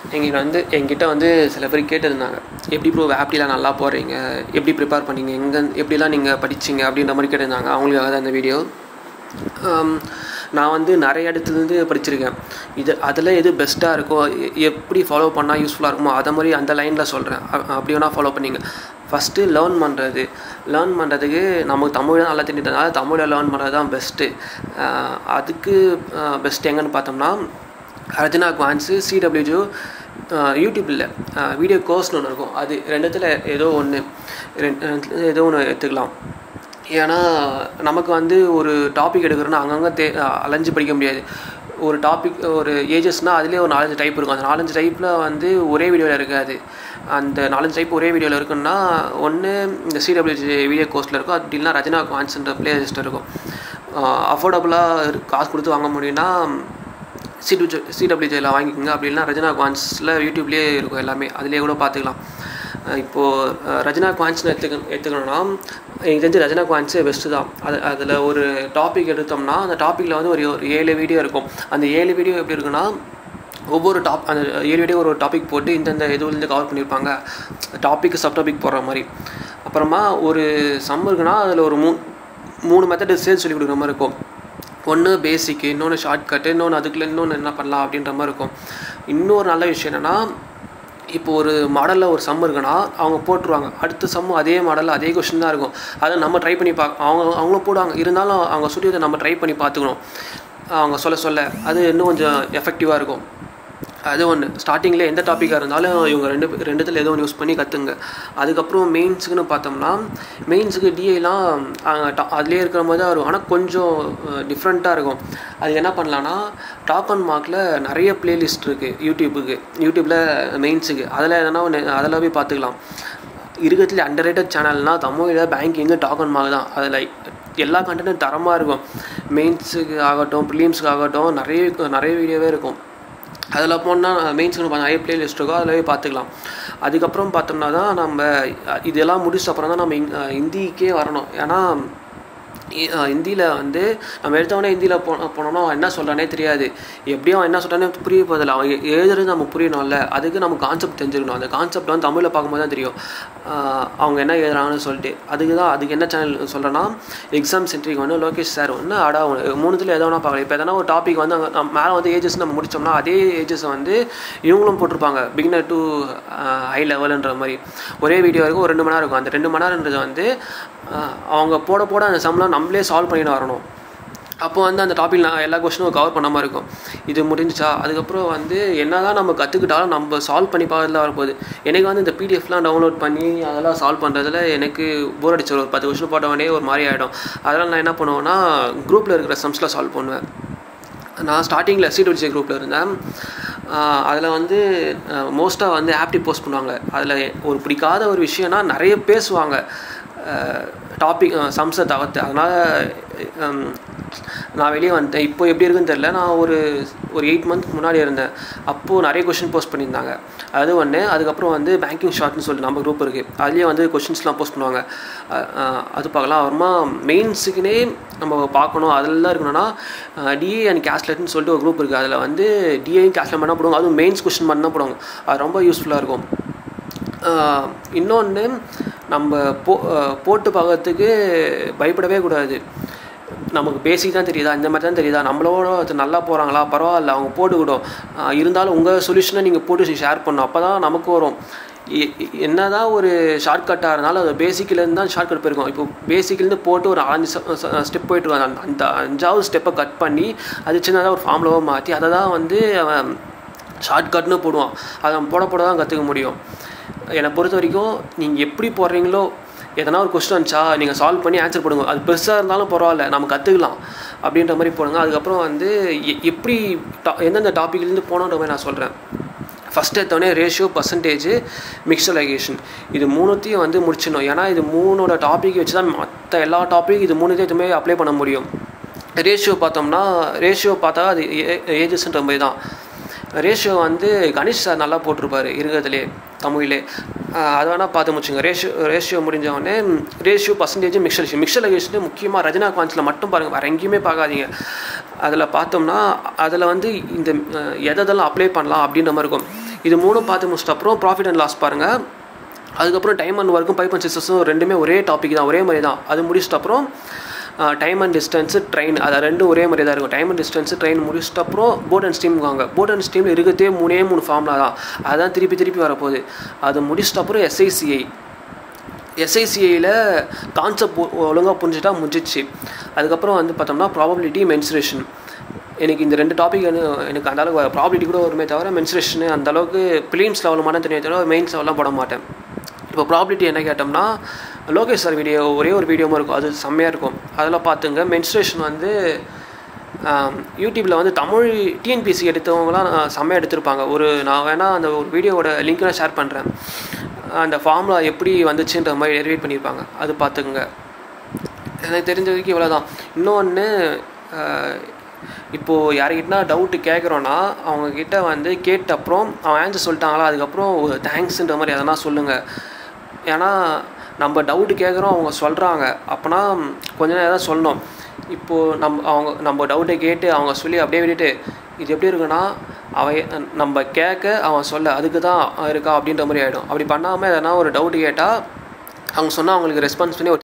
எங்கிட்ட வந்து என்கிட்ட வந்து சில பேர் கேட்டிருந்தாங்க எப்படி ப்ரோ ஆப்டிலாம் நல்லா போடுறீங்க எப்படி ப்ரிப்பேர் பண்ணீங்க எங்கே எப்படிலாம் நீங்கள் படிச்சீங்க அப்படின்ற மாதிரி கேட்டிருந்தாங்க அவங்களுக்காக தான் இந்த வீடியோ ஆம், நான் வந்து நிறைய இடத்துலேருந்து படிச்சிருக்கேன் இது அதில் எது பெஸ்ட்டாக இருக்கோ எ- எப்படி ஃபாலோ பண்ணால் யூஸ்ஃபுல்லாக இருக்குமோ அதை மாதிரி அந்த லைனில் சொல்கிறேன் அப்படி வேணால் ஃபாலோ பண்ணிங்க ஃபஸ்ட்டு லேர்ன் பண்ணுறது லேர்ன் பண்ணுறதுக்கு நமக்கு தமிழ் தான் நல்லா தெரிஞ்சதுனால தமிழை லேர்ன் பண்ணுறது தான் பெஸ்ட்டு அதுக்கு பெஸ்ட் எங்கன்னு பார்த்தோம்னா அர்ஜுனா குவான்ஸு சிடபிள்யூஜோ யூடியூப்பில் வீடியோ கோர்ஸ்னு ஒன்று இருக்கும் அது ரெண்டுத்தில் ஏதோ ஒன்று ரெண்டு ஏதோ ஒன்று எடுத்துக்கலாம் ஏன்னா நமக்கு வந்து ஒரு டாபிக் எடுக்கிறோன்னா அங்கங்கே தே அலைஞ்சு படிக்க முடியாது ஒரு டாபிக் ஒரு ஏஜஸ்னால் அதுலேயே ஒரு நாலஞ்சு டைப் இருக்கும் அந்த நாலஞ்சு டைப்பில் வந்து ஒரே வீடியோவில் இருக்காது அந்த நாலஞ்சு டைப் ஒரே வீடியோவில் இருக்குன்னா ஒன்று இந்த சிடபிள்யூஜி வீடியோ கோர்ஸில் இருக்கும் அப்படி இல்லைனா ரஜினா கான்சன்ட்ர பிளேலிஸ்ட் இருக்கும் அஃபோர்டபுளாக காசு கொடுத்து வாங்க முடியும்னா சிடபிள்யூ சிடபிள்யூஜியில் வாங்கிக்கோங்க அப்படி இல்லைனா ரஜினா குவான்ஸில் யூடியூப்லேயே இருக்கும் எல்லாமே அதுலேயே கூட பார்த்துக்கலாம் அஹ் இப்போது அஹ் ரஜினா குவான்ஸ்னு எடுத்துக்க எடுத்துக்கணும்னா எனக்கு தெரிஞ்சு ரஜினா குவான்ஸே பெஸ்ட்டு தான் அது அதில் ஒரு டாபிக் எடுத்தோம்னா அந்த டாப்பிக்கில் வந்து ஒரு ஒரு ஏழு வீடியோ இருக்கும் அந்த ஏழு வீடியோ எப்படி இருக்குன்னா ஒவ்வொரு டாப் அந்த ஏழு வீடியோ ஒரு டாபிக் போட்டு இந்தந்த இதுலேருந்து கவர் பண்ணியிருப்பாங்க டாபிக் சப் டாபிக் போடுற மாதிரி அப்புறமா ஒரு சம் இருக்குன்னா அதில் ஒரு மூ மூணு மெத்தட் சேர்த்து சொல்லி கொடுக்குற மாதிரி இருக்கும் ஒன்று பேசிக்கு இன்னொன்று ஷார்ட்கட்டு இன்னொன்று அதுக்குள்ள இன்னொன்று என்ன பண்ணலாம் அப்படின்ற மாதிரி இருக்கும் இன்னொரு நல்ல விஷயம் என்னென்னா இப்போ ஒரு மாடலில் ஒரு சம் இருக்குன்னா அவங்க போட்டுருவாங்க அடுத்த சம்மு அதே மாடலில் அதே கொஷின் தான் இருக்கும் அதை நம்ம ட்ரை பண்ணி பார்க்க அவங்க அவங்களும் போடுவாங்க இருந்தாலும் அவங்க சுட்டியதை நம்ம ட்ரை பண்ணி பார்த்துக்கணும் அவங்க சொல்ல சொல்ல அது இன்னும் கொஞ்சம் எஃபெக்டிவாக இருக்கும் அது ஒன்று ஸ்டார்டிங்கில் எந்த டாப்பிக்காக இருந்தாலும் இவங்க ரெண்டு பே- ரெண்டுத்தில் ஏதோ ஒன்று யூஸ் பண்ணி கற்றுங்க அதுக்கப்புறம் மெயின்ஸுக்குன்னு பார்த்தோம்னா மெயின்ஸுக்கு டிஐலாம் அதுலேயே இருக்கிற மாதிரி தான் இருக்கும் ஆனால் கொஞ்சம் டிஃப்ரெண்ட்டாக இருக்கும் அது என்ன பண்ணலான்னா டாப் அண்ட் மார்க்கில் நிறைய பிளேலிஸ்ட் இருக்குது யூடியூபுக்கு யூடியூப்பில் மெயின்ஸுக்கு அதில் எதனா ஒன்று அதில் போய் பார்த்துக்கலாம் இருக்கிறதுல அண்டர் ரேட்டட் சேனல்னால் தமிழில் பேங்கிங்கு டாக் அண்ட் மார்க் தான் அதில் எல்லா கண்டென்ட்டும் தரமாக இருக்கும் மெயின்ஸுக்கு ஆகட்டும் ப்ரிலியம்ஸுக்கு ஆகட்டும் நிறைய நிறைய வீடியோவே இருக்கும் அதில் போனால் மெயின்ஸ்னு பார்த்தா நிறைய பிளேலிஸ்ட் இருக்கும் அதில் போய் பார்த்துக்கலாம் அதுக்கப்புறம் பார்த்தோம்னா தான் நம்ம இதெல்லாம் முடிச்ச அப்புறம் தான் நம்ம இந்- ஹிந்திக்கே வரணும் ஏன்னா ஹிந்தியில் வந்து நம்ம எடுத்தவொடனே ஹிந்தியில் போ போனோம்னா அவன் என்ன சொல்கிறானே தெரியாது எப்படியும் அவன் என்ன சொல்கிறானே புரிய போதில்ல அவன் எ- எழுதுறது நம்ம புரியணும்ல அதுக்கு நம்ம கான்செப்ட் தெரிஞ்சுக்கணும் அந்த கான்செப்ட் வந்து தமிழில் பார்க்கும்போது தான் தெரியும் ஆஹ் அவங்க என்ன எழுதுறாங்கன்னு சொல்லிட்டு அதுக்கு தான் அதுக்கு என்ன சேனல் சொல்கிறேன்னா எக்ஸாம் சென்ட்ரிக் வந்து லோகேஷ் சார் ஒன்று அடா ஒன்று மூணுத்தில் எதோ ஒன்றா பார்க்கலாம் இப்போ எதனா ஒரு டாபிக் வந்து அங்கே நம்ம மேலே வந்து ஏஜஸ் நம்ம முடிச்சோம்னா அதே ஏஜஸ் வந்து இவங்களும் போட்டிருப்பாங்க பிகினர் டு ஹை லெவலுன்ற மாதிரி ஒரே வீடியோ இருக்கும் ஒரு ரெண்டு மணி நேரம் இருக்கும் அந்த ரெண்டு மணி நேரம்ன்றது வந்து ஆஹ் அவங்க போட போட அந்த சம்லாம் நம்மளே சால்வ் பண்ணிட்டு வரணும் அப்போ வந்து அந்த டாபிக் நான் எல்லா கொஸ்டினும் கவர் பண்ண மாதிரி இருக்கும் இது முடிஞ்சுச்சா அதுக்கப்புறம் வந்து என்னதான் நம்ம கற்றுக்கிட்டாலும் நம்ம சால்வ் பண்ணி பார்க்கறதுல வரப்போகுது எனக்கு வந்து இந்த பிடிஎஃப்லாம் டவுன்லோட் பண்ணி அதெல்லாம் சால்வ் பண்ணுறதுல எனக்கு போர் அடிச்சிடும் ஒரு பத்து கொஸ்டின் போட்ட உடனே ஒரு மாதிரி ஆகிடும் அதனால் நான் என்ன பண்ணுவேன்னா குரூப்பில் இருக்கிற சம்ஸ்லாம் சால்வ் பண்ணுவேன் நான் ஸ்டார்டிங்கில் சிடபிள்யூசி குரூப்பில் இருந்தேன் அதில் வந்து மோஸ்ட்டாக வந்து ஆப்டி போஸ்ட் பண்ணுவாங்க அதில் ஒரு பிடிக்காத ஒரு விஷயம்னா நிறைய பேசுவாங்க டாபிக் சம்ஸை தவிர்த்து அதனால் நான் வெளியே வந்துட்டேன் இப்போ எப்படி இருக்குன்னு தெரில நான் ஒரு ஒரு எயிட் மந்த் முன்னாடி இருந்தேன் அப்போது நிறைய கொஷின் போஸ்ட் பண்ணியிருந்தாங்க அது ஒன்று அதுக்கப்புறம் வந்து பேங்கிங் ஷார்ட்னு சொல்லிட்டு நம்ம குரூப் இருக்குது அதுலேயே வந்து கொஷின்ஸ்லாம் போஸ்ட் பண்ணுவாங்க அஹ் அஹ் அது பார்க்கலாம் அப்புறமா மெயின்ஸுக்குனே நம்ம பார்க்கணும் அதில் இருக்கணும்னா டிஏ அண்ட் கேஸ்லெட்னு சொல்லிட்டு ஒரு குரூப் இருக்குது அதில் வந்து டிஏயும் கேஸ்லெட் பண்ணால் போடுவாங்க அதுவும் மெயின்ஸ் கொஷின் மட்டும் தான் போடுவாங்க அது ரொம்ப யூஸ்ஃபுல்லாக இருக்கும் இன்னொன்று நம்ம போ ஆஹ் போட்டு பார்க்கறதுக்கு பயப்படவே கூடாது நமக்கு பேசிக் தான் தெரியுதா இந்த மாதிரி தான் தெரியுதா நம்மளோட அது நல்லா போகிறாங்களா பரவாயில்ல அவங்க போட்டுக்கிட்டோம் ஆஹ் இருந்தாலும் உங்கள் சொல்யூஷனை நீங்கள் போட்டு ஷேர் பண்ணணும் அப்போ தான் நமக்கு வரும் என்ன தான் ஒரு ஷார்ட்கட்டாக இருந்தாலும் அது பேசிக்லேருந்து தான் ஷார்ட்கட் போயிருக்கும் இப்போ பேசிக்லேருந்து போட்டு ஒரு அஞ்சு ஸ்டெப் போயிட்டு இருக்காங்க அந்த- அந்த அஞ்சாவது ஸ்டெப்பை கட் பண்ணி அது சின்னதாக ஒரு ஃபார்முலாவாக மாற்றி அதை தான் வந்து அவன் ஷார்ட்கட்னு போடுவான் அதை அவன் போட போட தான் கற்றுக்க முடியும் என்னை பொறுத்த வரைக்கும் நீங்கள் எப்படி போடுறீங்களோ எதனா ஒரு கொஸ்டின் வந்துச்சா நீங்கள் சால்வ் பண்ணி ஆன்சர் போடுங்க அது பெருசாக இருந்தாலும் பரவாயில்ல நம்ம கற்றுக்கலாம் அப்படின்ற மாதிரி போடுங்க அதுக்கப்புறம் வந்து எ- எப்படி டா எந்தெந்த டாப்பிக்லேருந்து போனோன்ற மாதிரி நான் சொல்கிறேன் ஃபஸ்ட் எடுத்தோடனே ரேஷியோ பர்சன்டேஜ் மிக்சலைசேஷன் இது மூணுத்தையும் வந்து முடிச்சிடணும் ஏன்னா இது மூணோட டாபிக் வச்சு தான் மற்ற எல்லா டாபிக் இது மூணுத்தையும் எதுவுமே அப்ளை பண்ண முடியும் ரேஷியோ பார்த்தோம்னா ரேஷியோ பார்த்தா அது ஏஜஸ்ன்ற மாதிரி தான் ரேஷியோ வந்து கணேஷ் சார் நல்லா போட்டிருப்பாரு இருக்கிறதுலே தமிழ்லே ஆஹ் அதை வேணால் பார்த்து முடிச்சுங்க ரேஷியோ ரேஷியோ முடிஞ்ச உடனே ரேஷியோ பர்சன்டேஜ் மிக்சலேஷன் மிக்சலைசேஷன் முக்கியமாக ரஜினா கான்ஸில் மட்டும் பாருங்கள் வேறு எங்கேயுமே பார்க்காதீங்க அதில் பார்த்தோம்னா அதில் வந்து இந்த அஹ், எதை எதெல்லாம் அப்ளை பண்ணலாம் அப்படின்ற மாதிரி இருக்கும் இது மூணும் பார்த்து முடிச்சிட்ட அப்புறம் ப்ராஃபிட் அண்ட் லாஸ் பாருங்கள் அதுக்கப்புறம் டைம் அண்ட் ஒர்க்கும் பைப் அண்ட் சிஸ்டர்ஸும் ரெண்டுமே ஒரே டாபிக் தான் ஒரே மாதிரி தான் அது முடிச்சிட்ட அப்புறம் டைம் அண்ட் டிஸ்டன்ஸு ட்ரெயின் அது ரெண்டும் ஒரே மாதிரி தான் இருக்கும் டைம் அண்ட் டிஸ்டன்ஸு ட்ரெயின் முடிச்சிட்ட அப்புறம் போட் அண்ட் ஸ்டீம் வாங்க போட் அண்ட் ஸ்டீமில் இருக்கிறதே மூணே மூணு ஃபார்முலா தான் அதுதான் திருப்பி திருப்பி வரப்போகுது அது முடிச்சிட்ட அப்புறம் எஸ்ஐசிஐ எஸ்ஐசிஐயில் கான்செப்ட் ஒழுங்காக புரிஞ்சுட்டா முடிஞ்சிச்சு அதுக்கப்புறம் வந்து பார்த்தோம்னா ப்ராபபிலிட்டி மென்சுரேஷன் எனக்கு இந்த ரெண்டு டாபிக் வந்து எனக்கு அந்த அளவுக்கு ப்ராபிலிட்டி கூட வருமே தவிர மென்சுரேஷனு அந்த அளவுக்கு பிலிம்ஸ் லெவலில் மட்டும் தெரியும் தவிர மெயின்ஸ் லெவலாம் போட மாட்டேன் இப்போ ப்ராபிலிட்டி என்ன கேட்டோம்னா லோகேஷ் சார் வீடியோ ஒரே ஒரு வீடியோவும் இருக்கும் அது செம்மையாக இருக்கும் அதில் பார்த்துங்க மென்சுரேஷன் வந்து யூடியூப்பில் வந்து தமிழ் டிஎன்பிசி எடுத்தவங்களாம் செம்மையாக எடுத்திருப்பாங்க ஒரு நான் வேணால் அந்த ஒரு வீடியோவோட லிங்க் நான் ஷேர் பண்ணுறேன் அந்த ஃபார்முலா எப்படி வந்துச்சுன்ற மாதிரி டெரிவேட் பண்ணியிருப்பாங்க அது பார்த்துக்குங்க எனக்கு தெரிஞ்ச வரைக்கும் இவ்வளோ தான் இன்னொன்று இப்போது யாருக்கிட்டனா டவுட்டு கேட்குறோன்னா அவங்கக்கிட்ட வந்து கேட்ட அப்புறம் அவன் ஆன்சர் சொல்லிட்டாங்களா அதுக்கப்புறம் ஒரு தேங்க்ஸுன்ற மாதிரி எதனா சொல்லுங்கள் ஏன்னா நம்ம டவுட்டு கேட்குறோம் அவங்க சொல்கிறாங்க அப்போனா கொஞ்ச நேரம் தான் சொல்லணும் இப்போது நம்ம அவங்க நம்ம டவுட்டை கேட்டு அவங்க சொல்லி அப்படியே விட்டுட்டு இது எப்படி இருக்குன்னா அவன் நம்ம கேட்க அவன் சொல்ல அதுக்கு தான் இருக்கா அப்படின்ற மாதிரி ஆகிடும் அப்படி பண்ணாமல் எதனா ஒரு டவுட்டு கேட்டால் அவங்க சொன்னால் அவங்களுக்கு ரெஸ்பான்ஸ் பண்ணி